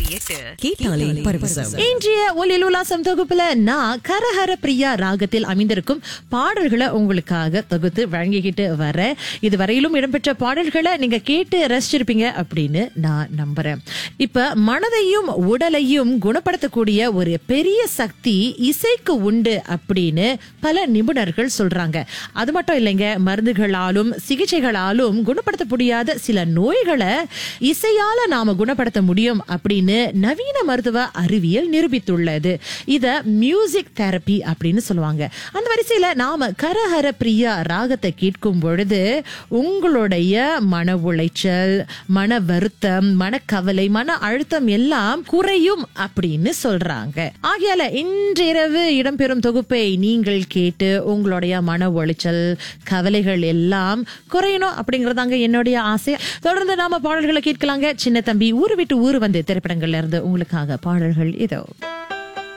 எட்டு கேட்டாலே பரவசம் இன்றைய ஒலில் உலாசம் தொகுப்புல நான் கரஹர பிரியா ராகத்தில் அமைந்திருக்கும் பாடல்களை உங்களுக்காக தொகுத்து வழங்கிக்கிட்டு வரேன் இதுவரையிலும் இடம்பெற்ற பாடல்களை நீங்க கேட்டு ரசிச்சிருப்பீங்க அப்படின்னு நான் நம்புறேன் இப்ப மனதையும் உடலையும் குணப்படுத்தக்கூடிய ஒரு பெரிய சக்தி இசைக்கு உண்டு அப்படின்னு பல நிபுணர்கள் சொல்றாங்க அது மட்டும் இல்லைங்க மருந்துகளாலும் சிகிச்சைகளாலும் குணப்படுத்த முடியாத சில நோய்களை இசையால நாம குணப்படுத்த முடியும் அப்படின்னு நவீன மருத்துவ அறிவியல் நிரூபித்துள்ளது இத மியூசிக் தெரப்பி அப்படின்னு சொல்லுவாங்க அந்த வரிசையில நாம கரஹர பிரியா ராகத்தை கேட்கும் பொழுது உங்களுடைய மன உளைச்சல் மன வருத்தம் மனக்கவலை மன அழுத்தம் எல்லாம் குறையும் அப்படின்னு சொல்றாங்க ஆகையால இன்றிரவு இடம்பெறும் தொகுப்பை நீங்கள் கேட்டு உங்களுடைய மன உளைச்சல் கவலைகள் எல்லாம் குறையணும் அப்படிங்கறதாங்க என்னுடைய ஆசை தொடர்ந்து நாம பாடல்களை கேட்கலாங்க சின்ன தம்பி ஊரு விட்டு ஊரு வந்து திரைப்படங்கள்ல இருந்து உங்களுக்காக பாடல்கள் இதோ